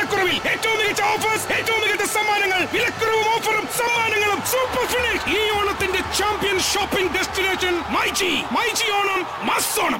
വിലക്കുറവിൽ ഏറ്റവും മികച്ച ഓഫേഴ്സ് ഏറ്റവും മികച്ച സമ്മാനങ്ങൾ വിലക്കുറവും ഓഫറും സമ്മാനങ്ങളും സൂപ്പർ ഫിനിഷ് ഈ ഓണത്തിന്റെ champion shopping destination MyG MyG Onam മസ് ഓണം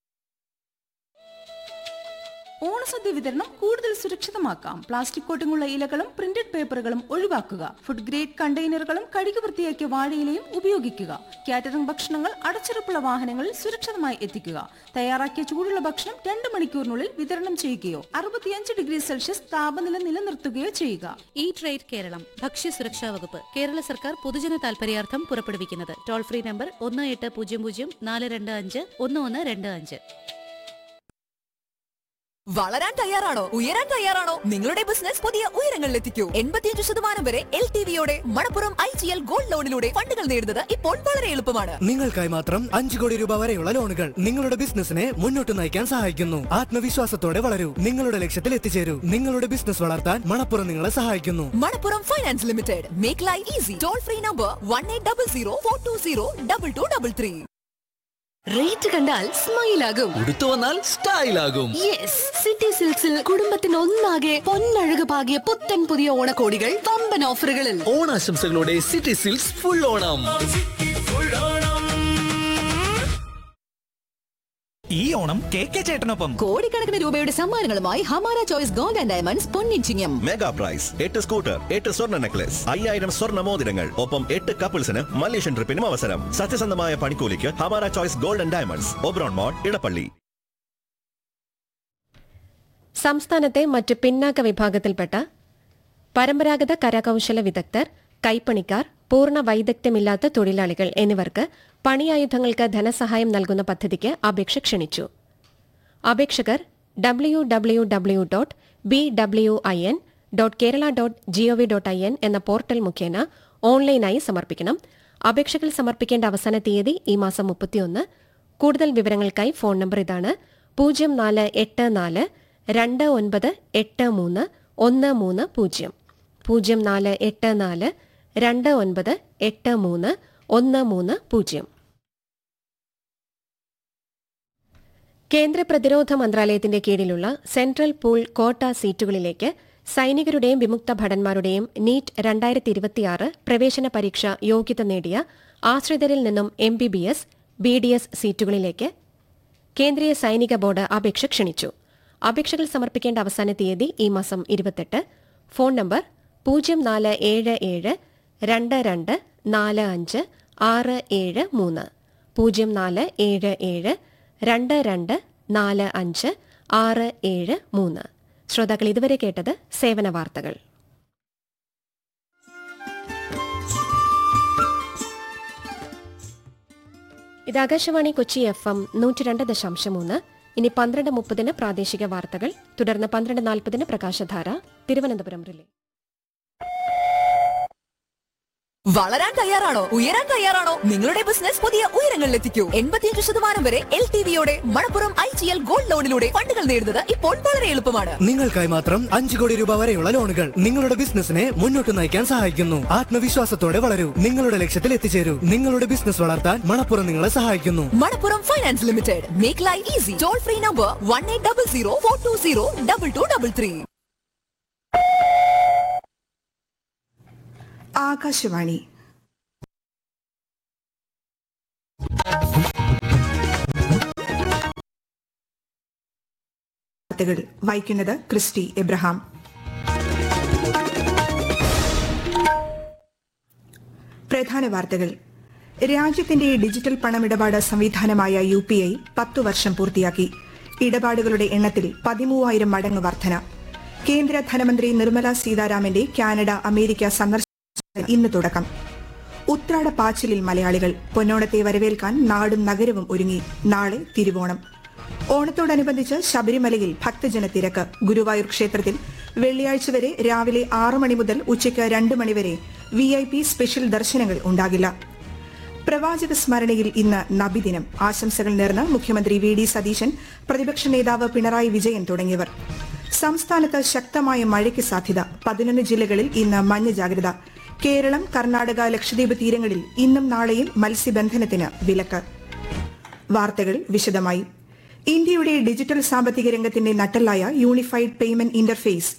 ഓണസദ്യ വിതരണം കൂടുതൽ സുരക്ഷിതമാക്കാം പ്ലാസ്റ്റിക് കോട്ടിങ്ങുള്ള ഇലകളും പ്രിന്റഡ് പേപ്പറുകളും ഒഴിവാക്കുക ഫുഡ് ഗ്രേഡ് കണ്ടെയ്നറുകളും കഴുകി വൃത്തിയാക്കിയ വാഴയിലയും ഉപയോഗിക്കുക കാറ്ററിംഗ് ഭക്ഷണങ്ങൾ അടച്ചുറപ്പുള്ള വാഹനങ്ങളിൽ സുരക്ഷിതമായി എത്തിക്കുക തയ്യാറാക്കിയ ചൂടുള്ള ഭക്ഷണം രണ്ട് മണിക്കൂറിനുള്ളിൽ വിതരണം ചെയ്യുകയോ അറുപത്തിയഞ്ച് ഡിഗ്രി സെൽഷ്യസ് താപനില നിലനിർത്തുകയോ ചെയ്യുക ഈ ട്രേഡ് കേരളം ഭക്ഷ്യസുരക്ഷാ വകുപ്പ് കേരള സർക്കാർ പൊതുജന താൽപര്യാർത്ഥം പുറപ്പെടുവിക്കുന്നത് ടോൾ ഫ്രീ നമ്പർ ഒന്ന് എട്ട് പൂജ്യം പൂജ്യം നാല് രണ്ട് അഞ്ച് ഒന്ന് ഒന്ന് രണ്ട് അഞ്ച് വളരാൻ തയ്യാറാണോ ഉയരാൻ തയ്യാറാണോ നിങ്ങളുടെ ബിസിനസ് പുതിയ ഉയരങ്ങളിലെത്തിക്കൂ എൺപത്തിയഞ്ച് ശതമാനം വരെ എൽ ടി വിയോടെ Manappuram I G L gold ലോണിലൂടെ ഫണ്ടുകൾ നേടുന്നത് ഇപ്പോൾ വളരെ എളുപ്പമാണ് നിങ്ങൾക്കായി മാത്രം അഞ്ചു കോടി രൂപ വരെയുള്ള ലോണുകൾ നിങ്ങളുടെ ബിസിനസിനെ മുന്നോട്ട് നയിക്കാൻ സഹായിക്കുന്നു ആത്മവിശ്വാസത്തോടെ വളരൂ നിങ്ങളുടെ ലക്ഷ്യത്തിൽ എത്തിച്ചേരൂ നിങ്ങളുടെ ബിസിനസ് വളർത്താൻ മണപ്പുറം നിങ്ങളെ സഹായിക്കുന്നു Manappuram finance limited make life easy toll free number one eight double zero four two zero double two double three rate കണ്ടാൽ സ്മൈൽ ആകും ഉടുത്തു വന്നാൽ സ്റ്റൈലാകും യെസ് സിറ്റി സിൽക്സിൽ കുടുംബത്തിന് ഒന്നാകെ പൊന്നഴക് പാകിയ പുത്തൻ പുതിയ ഓണക്കോടികൾ വമ്പൻ ഓഫറുകളിൽ ഓണാശംസകളോടെ സിറ്റി സിൽക്സ് ഫുൾ ഓണം ഈ ഓണം കെ കെ ചേട്ടനൊപ്പം കോടിക്കണക്കിന് രൂപയുടെ സമ്മാനങ്ങളുമായി Hamara choice gold and diamonds പൊന്നിച്ചിങ്ങം മെഗാ പ്രൈസ് എട്ട് സ്കൂട്ടർ എട്ട് സ്വർണ്ണ നെക്ലസ് അയ്യായിരം സ്വർണ്ണ മോതിരങ്ങൾ ഒപ്പം എട്ട് കപ്പിൾസിന് മലേഷ്യൻ ട്രിപ്പിനും അവസരം സത്യസന്ധമായ പണിക്കൂലിക്ക് Hamara choice gold and diamonds Oberon mall Edappally സംസ്ഥാനത്തെ മറ്റ് പിന്നാക്ക വിഭാഗത്തിൽപ്പെട്ട പരമ്പരാഗത കരകൌശല വിദഗ്ധർ കൈപ്പണിക്കാർ പൂർണ്ണ വൈദഗ്ധ്യമില്ലാത്ത തൊഴിലാളികൾ എന്നിവർക്ക് പണിയായുധങ്ങൾക്ക് ധനസഹായം നൽകുന്ന പദ്ധതിക്ക് അപേക്ഷ ക്ഷണിച്ചു അപേക്ഷകർ W W W dot B W I N dot Kerala dot GOV dot I N എന്ന പോർട്ടൽ മുഖേന ഓൺലൈനായി സമർപ്പിക്കണം അപേക്ഷകൾ സമർപ്പിക്കേണ്ട അവസാന തീയതി ഈ മാസം മുപ്പത്തിയൊന്ന് കൂടുതൽ വിവരങ്ങൾക്കായി ഫോൺ നമ്പർ ഇതാണ് പൂജ്യം നാല് എട്ട് നാല് രണ്ട് ഒൻപത് എട്ട് മൂന്ന് ഒന്ന് മൂന്ന് പൂജ്യം പൂജ്യം നാല് എട്ട് നാല് രണ്ട് ഒൻപത് എട്ട് മൂന്ന് ഒന്ന് മൂന്ന് പൂജ്യം കേന്ദ്ര പ്രതിരോധ മന്ത്രാലയത്തിന്റെ കീഴിലുള്ള സെൻട്രൽ പൂൾ കോട്ട സീറ്റുകളിലേക്ക് സൈനികരുടെയും വിമുക്ത ഭടന്മാരുടെയും നീറ്റ് രണ്ടായിരത്തി ഇരുപത്തിയാറ് പ്രവേശന പരീക്ഷ യോഗ്യത നേടിയ ആശ്രിതരിൽ നിന്നും M B B S B D S സീറ്റുകളിലേക്ക് കേന്ദ്രീയ സൈനിക ബോർഡ് അപേക്ഷ ക്ഷണിച്ചു അപേക്ഷകൾ സമർപ്പിക്കേണ്ട അവസാന തീയതി ഈ മാസം ഇരുപത്തെട്ട് ഫോൺ നമ്പർ പൂജ്യം നാല് ഏഴ് ഏഴ് രണ്ട് രണ്ട് നാല് അഞ്ച് ആറ് ഏഴ് മൂന്ന് പൂജ്യം നാല് ഏഴ് ഏഴ് രണ്ട് രണ്ട് നാല് അഞ്ച് ആറ് ഏഴ് മൂന്ന് ശ്രോതാക്കൾ ഇതുവരെ കേട്ടത് സേവന വാർത്തകൾ ഇത് ആകാശവാണി കൊച്ചി എഫ് എം നൂറ്റി രണ്ട് ദശാംശം മൂന്ന് ഇനി പന്ത്രണ്ട് മുപ്പതിന് പ്രാദേശിക വാർത്തകൾ തുടർന്ന് പന്ത്രണ്ട് നാൽപ്പതിന് പ്രകാശധാര തിരുവനന്തപുരം റിലേ വളരാൻ തയ്യാറാണോ ഉയരാൻ തയ്യാറാണോ നിങ്ങളുടെ ബിസിനസ് പുതിയ ഉയരങ്ങളിലെത്തിക്കൂ എൺപത്തിയഞ്ച് ശതമാനം വരെ എൽ ടി വിയോടെ Manappuram I G L gold ലോണിലൂടെ ഫണ്ടുകൾ നേടുന്നത് ഇപ്പോൾ വളരെ എളുപ്പമാണ് നിങ്ങൾക്കായി മാത്രം അഞ്ചു കോടി രൂപ വരെയുള്ള ലോണുകൾ നിങ്ങളുടെ ബിസിനസിനെ മുന്നോട്ട് നയിക്കാൻ സഹായിക്കുന്നു ആത്മവിശ്വാസത്തോടെ വളരൂ നിങ്ങളുടെ ലക്ഷ്യത്തിൽ എത്തിച്ചേരൂ നിങ്ങളുടെ ബിസിനസ് വളർത്താൻ മണപ്പുറം നിങ്ങളെ സഹായിക്കുന്നു Manappuram finance limited make life easy toll free number one eight double zero four two zero double two double three Akashvani വാർത്തകൾ വായിക്കുന്നത് ക്രിസ്റ്റി എബ്രഹാം പ്രധാന വാർത്തകൾ രാജ്യത്തിന്റെ ഡിജിറ്റൽ പണമിടപാട് സംവിധാനമായ യു പി ഐ പത്തു വർഷം പൂർത്തിയാക്കി ഇടപാടുകളുടെ എണ്ണത്തിൽ പതിമൂവായിരം മടങ്ങ് വർധന കേന്ദ്ര ധനമന്ത്രി നിർമ്മല സീതാരാമന്റെ കാനഡ അമേരിക്ക സന്ദർശനത്തിന് ഇന്ന് തുടക്കം ഉത്രാട പാച്ചിലിൽ മലയാളികൾ പൊന്നോണത്തെ വരവേൽക്കാൻ നാടും നഗരവും ഒരുങ്ങി നാളെ തിരുവോണം ഓണത്തോടനുബന്ധിച്ച് ശബരിമലയിൽ ഭക്തജന തിരക്ക് ഗുരുവായൂർ ക്ഷേത്രത്തിൽ വെള്ളിയാഴ്ച വരെ രാവിലെ ആറ് മണി മുതൽ ഉച്ചയ്ക്ക് രണ്ട് മണിവരെ വി ഐ പി സ്പെഷ്യൽ ദർശനങ്ങൾ ഉണ്ടാകില്ല പ്രവാചക സ്മരണയിൽ ഇന്ന് നബിദിനം ആശംസകൾ നേർന്ന് മുഖ്യമന്ത്രി വി ഡി സതീശൻ പ്രതിപക്ഷ നേതാവ് പിണറായി വിജയൻ തുടങ്ങിയവർ സംസ്ഥാനത്ത് ശക്തമായ മഴയ്ക്ക് സാധ്യത പതിനൊന്ന് ജില്ലകളിൽ ഇന്ന് മഞ്ഞ ജാഗ്രത കേരളം കർണാടക ലക്ഷദ്വീപ് തീരങ്ങളിൽ ഇന്നും നാളെയും മത്സ്യബന്ധനത്തിന് വിലക്ക് വാർത്തകൾ വിശദമായി ഇന്ത്യയുടെ ഡിജിറ്റൽ സാമ്പത്തിക രംഗത്തിന്റെ നട്ടലായ യൂണിഫൈഡ് പേയ്മെന്റ് ഇന്റർഫേസ്